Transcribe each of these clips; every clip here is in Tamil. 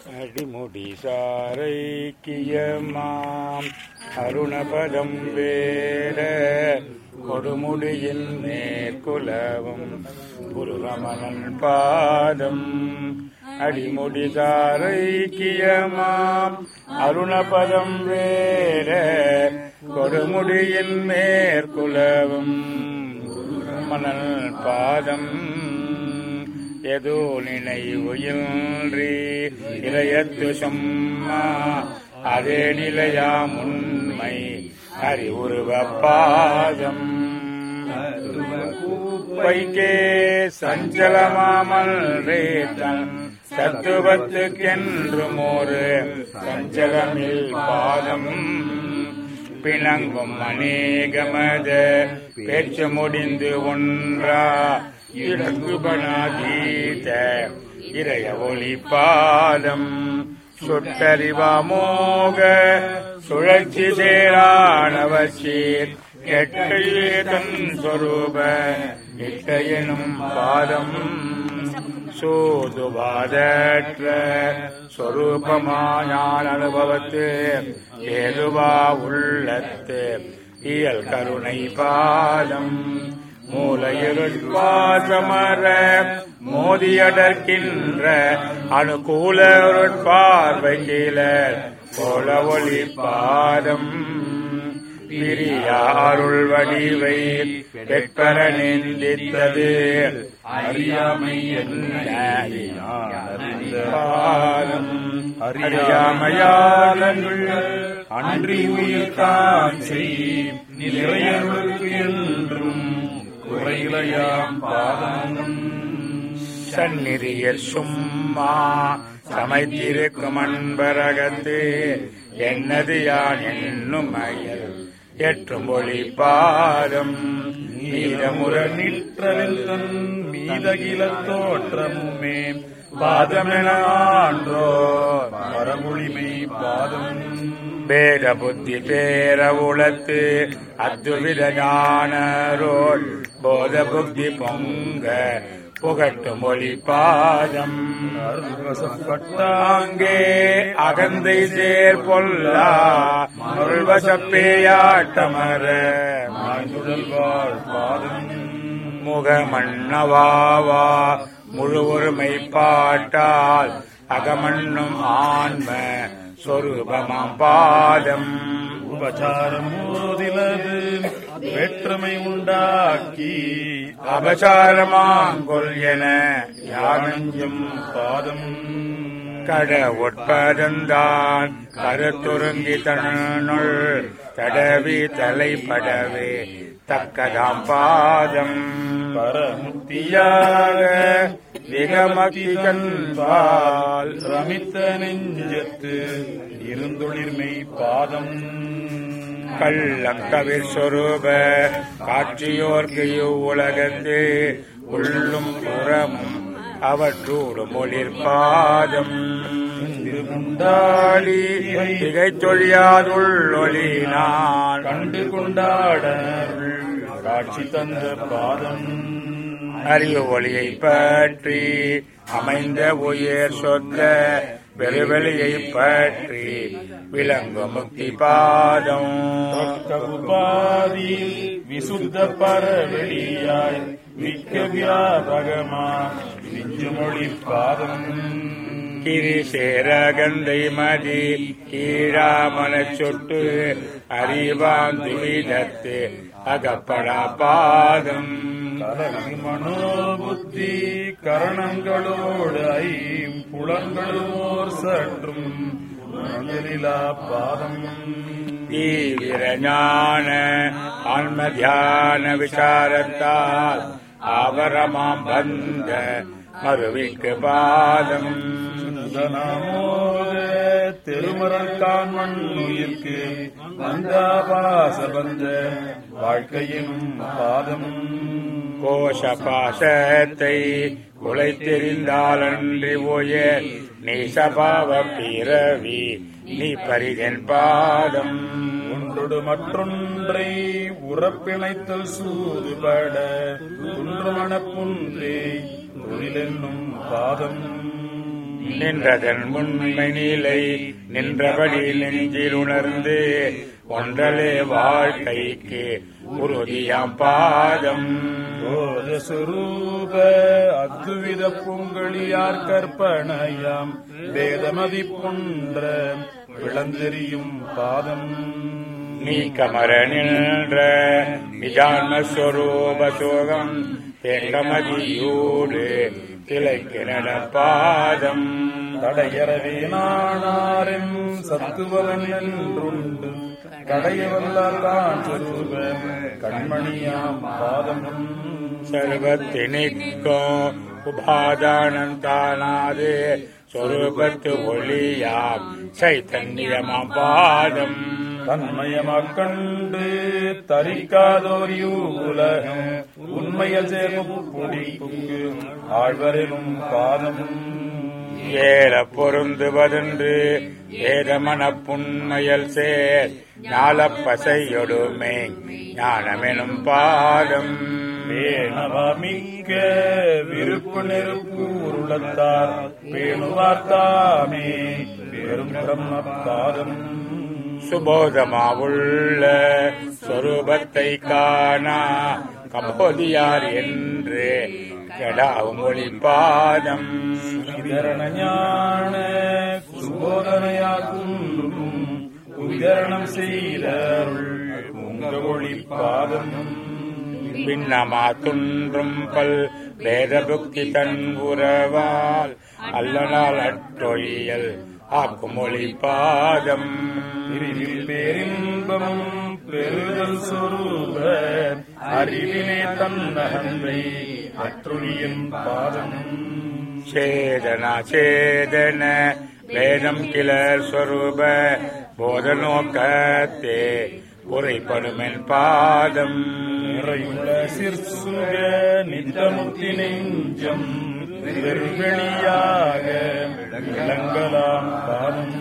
அடிமுடி சாரைக்கியமாம் அருணபதம் வேட கொடுமுடியின் மேற்குலவும் குருரமணன் பாதம் அடிமுடி சாரைக்கியமாம் அருணபதம் வேட கொடுமுடியின் மேற்குலவும் மணல் பாதம் எதோ நினைவு இன்றி இளையத்து சும்மா அதே நிலையாம் உண்மை அறிவுருவ பாதம் வைக்கே சஞ்சலமாமல் ரேத்தன் தத்துவத்துக்கென்றும் ஒரு சஞ்சலமில் பாதம் பிணங்கும் அநேகமத பேச்சு முடிந்து ஒன்றா இறங்குபனாதீத இறைய ஒளி பாதம் சுட்டறிவாமோக சுழற்சி சேரானவச்சீர் கெட்டையே தன் சொரூப இட்டையனும் பாதம் சூதுவாதற்ற சொரூபமாயான் அனுபவத்து ஏதுவா உள்ளத்து இயல் கருணை பாதம் மூலையிருட்பாசமர மோதியடர்க்கின்ற அனுகூல பார்வை கீழர் போல ஒளி பாதம் பிரியாருள் வடிவை பெற்பர நிந்தித்தது அறியாமை பாதம் அறியாமையாளர்கள் அன்றி உயிர் தான் செய் நிறையர்களுக்கு என்றும் குறையிலையாம் பாதம் சந்நிதியர் சும்மா சமைத்திருக்கும் அன்பரகத்து என்னது யான் என்னும் மயல் எற்றும் ஒளி பாதம் மீதமுற நிற்றலில் தன் மீதகில தோற்றமுமே பாதமெனான்றோ மரமொழிமை பாதம் பேத புத்தி பேர உளத்து அத்துவித ஞானரோள் போத புத்தி பொங்க புகட்டும் ஒளி பாதம் அருள்வசப்பட்டாங்கே அங்கே அகந்தை சேர் பொல்லா முருள்வசப்பேயாட்டமர மாய்ந்துடல் வாழ் பாதம் முகமன்னவாவா முழு ஒருமை பாட்டால் அகமன்னும் ஆன்ம சொரூபமாம் பாதம் உபச்சாரம் மோதிலது வேற்றுமை உண்டாக்கி அபசாரமாங்கொல் என யானஞ்சும் பாதம் கட உட்பதந்தான் கருத்துருங்கி தன்னுள் தடவி தலைப்படவே தக்கதாம் பாதம் பரமுத்தியாக விகமக்தி கண்பால் ரமித்த நெஞ்சத்து இருந்தொழிர்மை பாதம் கள்ளக்கவிர் சொரூப காட்சியோர்க்கு இவ்வுலகத்து உள்ளும் புறமும் அவற்றூடு மொழிற் பாதம் திருமுண்டாடி திகைத்தொழியாதுள்ளொளி நான் கண்டு கொண்டாட காட்சி தந்த பாதம் அறிவு ஒளியை பற்றி அமைந்த உயிர் சொத்த பெருவெளியை பற்றி விளங்கு முக்தி பாதம் உபாதி விசுத்த பரவெளியாய் மிக்க வியாபகமா நெஞ்சுமொழி பாதம் கிரிசேரகந்தை மதி கீழாமன சொட்டு அறிவாந்து விதத்து அகப்படா பாதம் கலகு மனோபுத்தி கரணங்களோடு ஐம்புலங்களும் ஓர் சற்றும் மஞ்சளிலா பாதம் தீவிர ஞான ஆன்ம தியான விசாரத்தால் ஆவரமாம் வந்த மறுவிக்கு பாதம் சுதனமோத திருமறக்கான் மண்ணுயிர்க்கு வந்தாபாச வந்த வாழ்க்கையினும் பாதம் கோஷ பாசத்தை குலைத்தெறிந்தால் அன்றி உயர் நீ சபாவ பிறவி நீ பரிதன் பாதம் ஒன்றொடு மற்றொன்றை உறப்பிணைத்தல் சூதுபட குன்றமண புன்றே தொழிலென்னும் பாதம் நின்றதன் உண்மை நிலை நின்றபடி நெஞ்சில் உணர்ந்து ஒன்றலே வாழ்க்கைக்கு உறுதியாம் பாதம் போதஸ்வரூப அத்துவித பொங்கலியார் கற்பனையாம் வேதமதி புன்ற விளந்தெறியும் பாதம் நீக்கமர நின்ற நிஜான்மஸ்வரூப சோகம் தேங்கமதியோடு திளைக்கு நடப்பாதம் தடையறவே நானாரின் சத்துவவன் என்றுண்டு கடையவல்லார் தான் சொருப கண்மணியாம் பாதம் சர்வத்தினிக்கும் உபாதானம் தானாது சொரூபத்து ஒளியாம் சைத்தன்யமாம் பாதம் தன்மயமாக் கண்டு தரிக்காதோர் உலகம் உண்மையில் சேரும் பொடிப்புக்கு ஆழ்வரிலும் பாதம் ஏற பொருந்துவதென்று ஏதமன புண்மையல் சேர் ஞாலப்பசையொடுமே ஞானமெனும் பாதம் பேணவாமிக்க விருப்பு நெருப்பு உருளத்தார் பேணுவார்த்தாமே பெரும் பிரம்ம பாதம் சுபோதமாவுள்ள சொரூபத்தை காணா கபோதியார் என்று கெடாவும் ஒளி பாதம் இதரண ஞான சுபோதனையாக்கும் உதரணம் செய்தருள் உங்க ஒளி பாதம் பின்னமா துன்றும் பல் வேத புக்தி தன் உறவால் அல்லனால் அற்றொழியல் ஆக்கும் ஒளி பாதம் பிரிவில் பேரின்பம் பெருதல் சொரூப அறிவிலே தன்னகந்தை அற்றுழியின் பாதம் சேதனா சேதன வேதம் கிளர் ஸ்வரூப போதநோக்கத்தே உரைப்படுமென் பாதம் நிறையுள்ள சிற்சுக நித்தமுத்தி நெஞ்சம் வெறுவெளியாக விளங்கலாம் பாதம்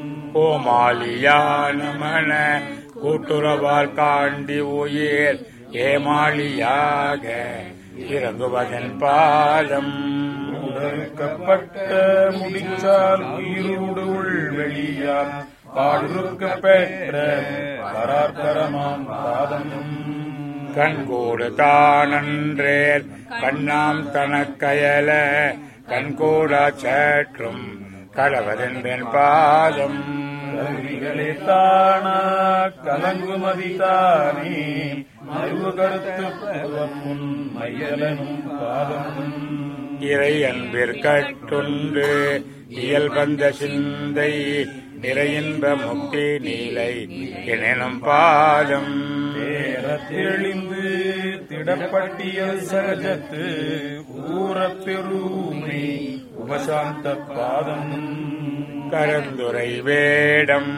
கோமாளியான மன கூட்டுறவால் காண்டி உயிர் ஏமாளியாக இறங்குவதன் பாதம் உடற்கப்பட்ட முடிச்சால் உயிரோடு உள்வெளியால் பாடுருக்க பெற்ற பராற்பரமாம் பாதம் கண்கூடு தானன்றேர் கண்ணாம் தனக்கயல கண்கூடா சேற்றும் கடவதென்பென் பாதம் கருவிகளே தானா கலங்குமதி தானே மறுவு கருத்து முன் மையலனும் பாதம் இறை அன்பிற்கட்டுண்டு இயல்பந்த சிந்தை நிறையின்ப முக்தி நீலை எனும் பாதம் தேரத் தெளிந்து திடப்பட்டியல் சகஜத்து ஊரப் பெருமை உபசாந்த பாதம் கரந்துரை வேடம்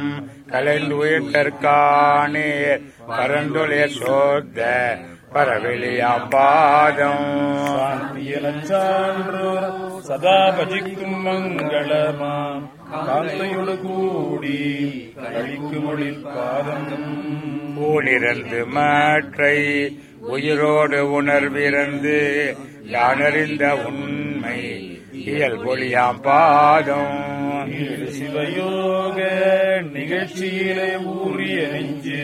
கலைந்துயிர்கற்கானேர் பரந்துளே சோத்த பரவெளியாம் பாதம் சாந்தியலச் சான்றோர் சதா பஜிக்கும் மங்களமாம் காந்தையோடு கூடி கழிக்கும் மொழி பாதம் ஊனிறந்து மாற்றை உயிரோடு உணர்விறந்து யானறிந்த உண்மை இயல்பொழியாம் பாதம் ஏழு சிவயோக நிகழ்ச்சியிலே ஊறிய நெஞ்சு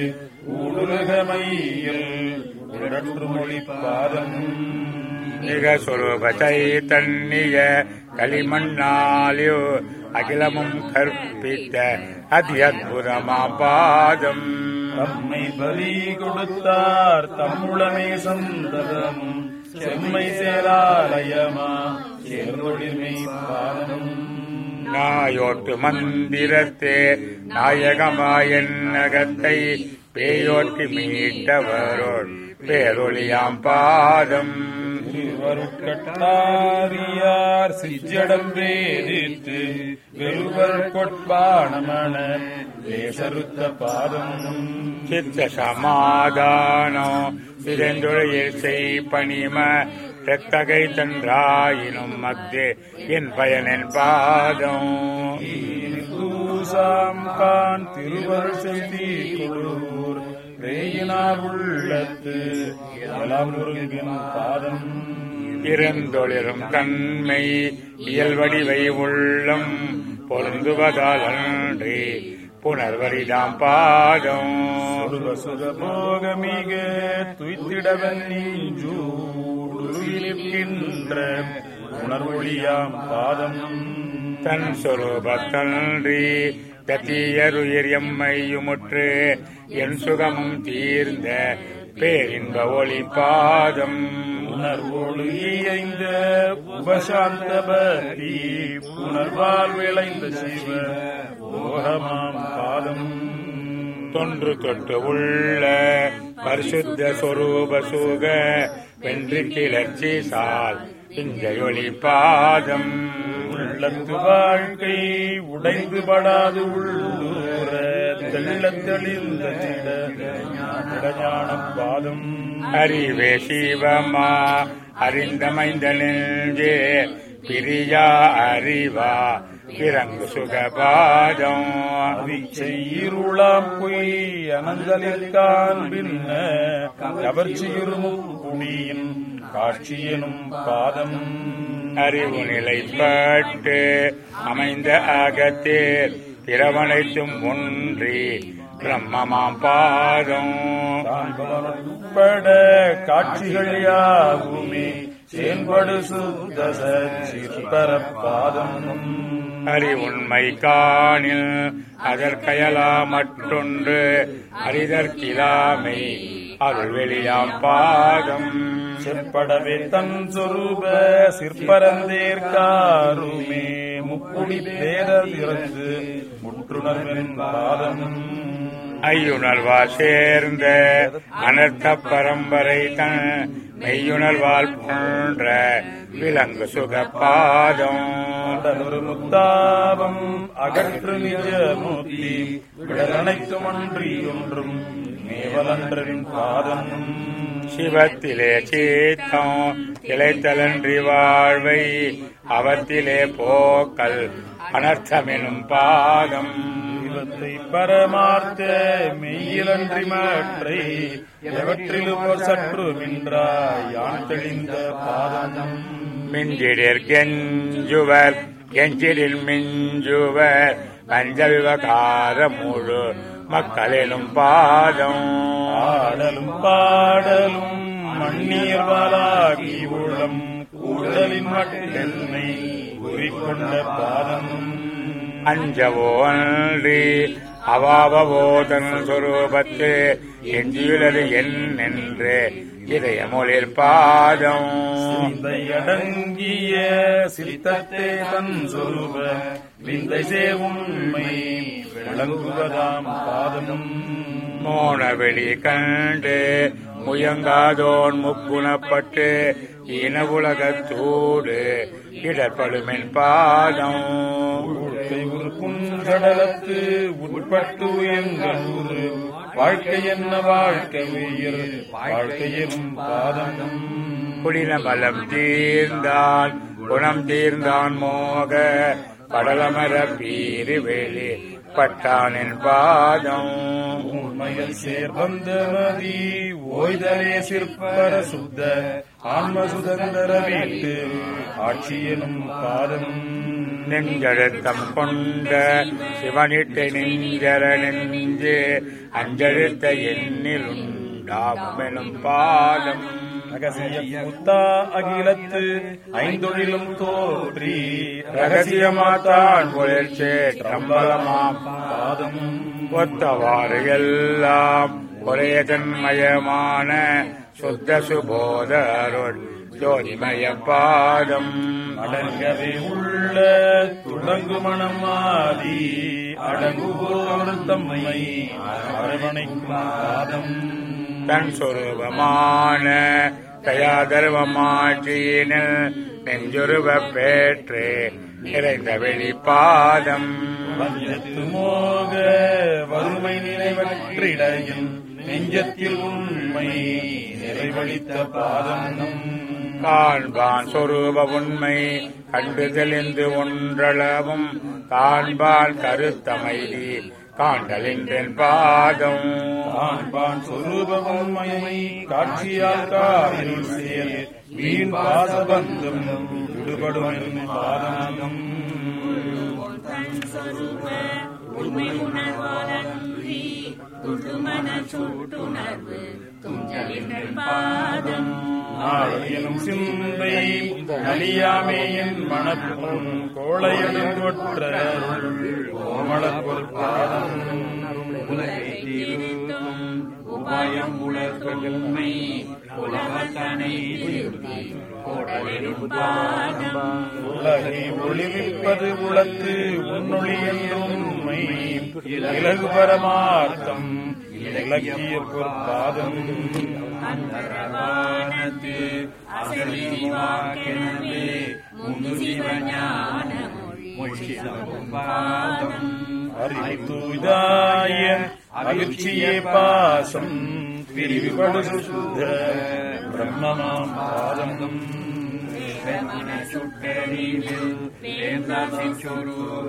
ஊடுலகமையில் உடற்று மொழி பாதம் மிக சுரூப சைத்தன்னிய களிமண்ணாலியோ அகிலமும் கற்பித்த அதி அற்புதமாம் பாதம் தம்மை பலி கொடுத்தார் தம்முளமே சந்ததம் செம்மை சேராலயமா சேர்ந்தொழிமை பாதம் நாயோட்டு மந்திரத்தே நாயகமாயன் நகத்தை பேயோட்டி மீட்டவரோள் பேரொழியாம் பாதம் திருவருட்கட்டாரியார் சிஜடம் வேதித்து வெறுவர் கொட்பாணமண லேசருத்த பாதம் சித்த சமாதானம் சிறந்துழையில் செய் பணிம தெத்தகை தன்றாயினும் மத்தே என் பயனின் பாதம் தூசாம் கான் திருவர் செய்தி கொடுவூர் வேயினார் உள்ளத்து எல்லாம் முருகின் பாதம் இருந்தொழிரும் தன்மை இயல்வடிவை உள்ளம் பொருந்துவதால் அன்றி புனர்வரிதாம் பாதம் சுக சுக போகமிக துய்த்திடவன் நின்றூடுருவிலிருக்கின்ற உணர்வொழியாம் பாதம் தன் சொரூபத்தன்றி கத்தியருயிர் எம்மையுமுற்று என் சுகமும் தீர்ந்த பேரின்ப ஒளி பாதம் உணர்வோடு இயைந்த உபசாந்த பக்தி உணர்வால் விளைந்த சிவ ஓகமாம் பாதம் தொன்று தொட்டு உள்ள பரிசுத்த சொரூப சுக வென்று கிளர்ச்சி சால் இஞ்சொலி பாதம் உள்ளத்து வாழ்க்கை உடைந்து படாது உள்ளூர தெள்ளத் தெளிந்த திட ஞானம் பாதம் அறிவே சிவமா அறிந்தமைந்த நெஞ்சே பிரியா அறிவா இறங்கு சுகபாதம் செய்யிருளாம் பொய் அனந்தலிற்கான் பின்ன கவர்ச்சியுறுமும் குடியின் காட்சியெனும் பாதம் அறிவு நிலைப்பட்டு அமைந்த அகத்தேர் பிறவனைத்தும் ஒன்றி பிரம்மமாம் பாதம் தான் உட்பட காட்சிகள் யாவுமே செயல்படு சுத்த சிற்பர பாதம் அறிவுண்மை காணில் அதற்கயலா மற்றொன்று அறிதற்கிலாமை அருள் வெளியாம் பாதம் செப்படவே தன் சொரூப சிற்பரந்தேற்காருமே முக்குடி பேர திறந்து முற்றுணர்வின் பாதம் ஐயுணர்வா சேர்ந்த அனர்த்த பரம்பரை தன் மெய்யுணர்வால் போன்ற விலங்கு சுகப்பாதம் ஒரு முத்தாபம் அகற்று நிஜ மூர்த்தி விடலனைத்தும் அன்றி ஒன்றும் மேவலன்றின் பாதம் சிவத்திலே சீத்தம் இளைத்தலன்றி வாழ்வை அவத்திலே போக்கல் அனர்த்தமெனும் பாதம் இவத்தை பரமார்த்த மெய்யிலன்றி மற்றை எவற்றிலும் ஒரு சற்று மின்றாய் யான் தெளிந்த பாதம் மிஞ்சிடிற் கெஞ்சுவர் கெஞ்சிடில் மிஞ்சுவர் பஞ்ச விவகார முழு மக்களெனும் பாதம் ஆடலும் பாடலும் மண்ணீர் வாலாகி உளம் கூடலின் மட்டென்னை குறிக்கொண்ட பாதம் அஞ்சவோ அன்றி அவாபவோதன் சொரூபத்து எஞ்சியுள்ளது என்னென்று இதயமொழிர் பாதம் சிந்தை அடங்கிய சித்தத்தே தன் சொருப விந்தை சேவுண்மை விளங்குவதாம் பாதம் மோனவெளி கண்டு முயங்காதோன் முக்குணப்பட்டு இன உலகத்தோடு இடர்படுமென் பாதம் வாழ்க்கை ஒரு புஞ்சடலத்து உட்பட்டு எங்கள் ஊரு வாழ்க்கை என்ன வாழ்க்கை உயிர் வாழ்க்கையும் பாதம் குடினமலம் தீர்ந்தான் குணம் தீர்ந்தான் மோக படலமர பீரி வெளி பட்டானின் பாதம் உண்மையில் சேர்வந்த மதி ஓய்தலே சிற்பர சுத்த ஆன்ம சுதந்திர வீட்டு ஆட்சியனும் பாதம் நெஞ்சழுத்தம் கொண்ட சிவனிட்டு நெஞ்சர நெஞ்சு அஞ்சழுத்த எண்ணில் உண்டாகுமெனும் பாதம் ரகசிய முத்தா அகிலத்து ஐந்தொழிலும் தோன்றி ரகசியமாத்தான் குளிர்ச்சே கம்பலமாம் பாதம் ஒத்தவாறு எல்லாம் ஒரே தன்மயமான சுத்த சுபோத அருள் ஜோதிமய பாதம் அடங்கவே உள்ள துடங்கு மனமாதி அடங்குவோர் தம்மை அரவணைக்கும் பாதம் தன் சொரூபமான தயாதர்வமாற்றியினில் நெஞ்சுருவ பேற்று நிறைந்த வெளிப்பாதம் வஞ்சத்து மோக வறுமை நினைவற்றிடையில் நெஞ்சத்தில் உண்மை நிறைவழித்த பாதம் காண்பான் சொரூப உண்மை கண்டு தெளிந்து ஒன்றளவும் காண்பான் கருத்தமைதி காண்டலின்றன் பாதம் காண்பான் சொரூப உண்மையை காட்சியால் காரில் செயல் வீண் பாசபந்தம் விடுபடும் என் பாதம் தன் சொருப உண்மை உணர்வாளன்றி துடுமன சுட்டுணர்வு துஞ்சலின் பாதம் நாளையனும் சிந்தை நலியாமே என் மனப்பும் கோளையனும் ஒற்ற கோமளப் பொற்பாதம் உலகிருத்தும் உபாயம் உலகமை உலகத்தனை திருத்தி கோடலின் பாதம் உலகை ஒளிவிப்பது உளத்து உன்னொளி என்றும் உண்மை இலகு பரமார்த்தம் இலக்கிய பொற்பாதம் அந்தரவானத்து அசலிவாக்கெனவே முந்து சிவஞான மொழி பாதம் அறிவுதாய அகிழ்ச்சியே பாசம் பிரிவுபடு சுத்த பிரம்மமாம் பாதம் வேதமன சுட்டறிவு வேந்தாசி சொரூப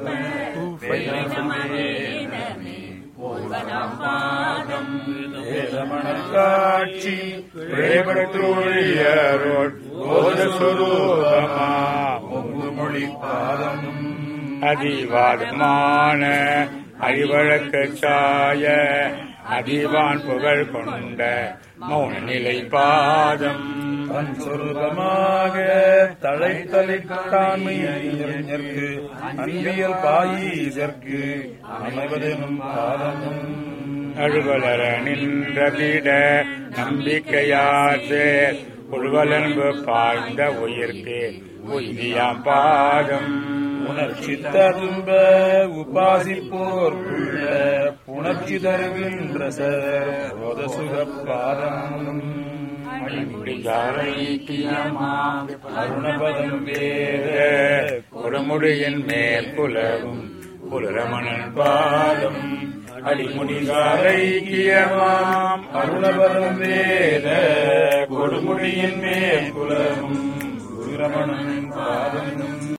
வேதமவேதமே ஓர்வதாம் பாதம் வேதமண காட்சி பிழைபட்டுழியரோட் போதஸ்வரூபமா ஒங்கு மொழி பாதம் அதிவாதமான அறிவழக்கு சாய அதிவான் புகழ் கொண்ட மௌன நிலை பாதம் தன் சொருபமாக தழைத்தலைக்காண்மை அறிஞர்க்கு அன்பியல் பாயீதற்கு அமைவதெனும் பாதமும் அழுவலர நின்றதிட நம்பிக்கையாற்றே உருவலன்பு பாய்ந்த உயிர்க்கு உய்தியாம் பாதம் உணர்ச்சி ததும்ப உபாசிப்போர்க்குள்ள புணர்ச்சி தருகின்ற சரோத சுகப்பாதம் அருணபதம் வேத கொடுமுடியின் மேல் புலவும் புலரமணன் பாதம் அடிமுடிகாரைக்கியமாம் அருணபதம் வேத கொடுமுடியின் மேல் குலமும் குருரமணன் பாதம்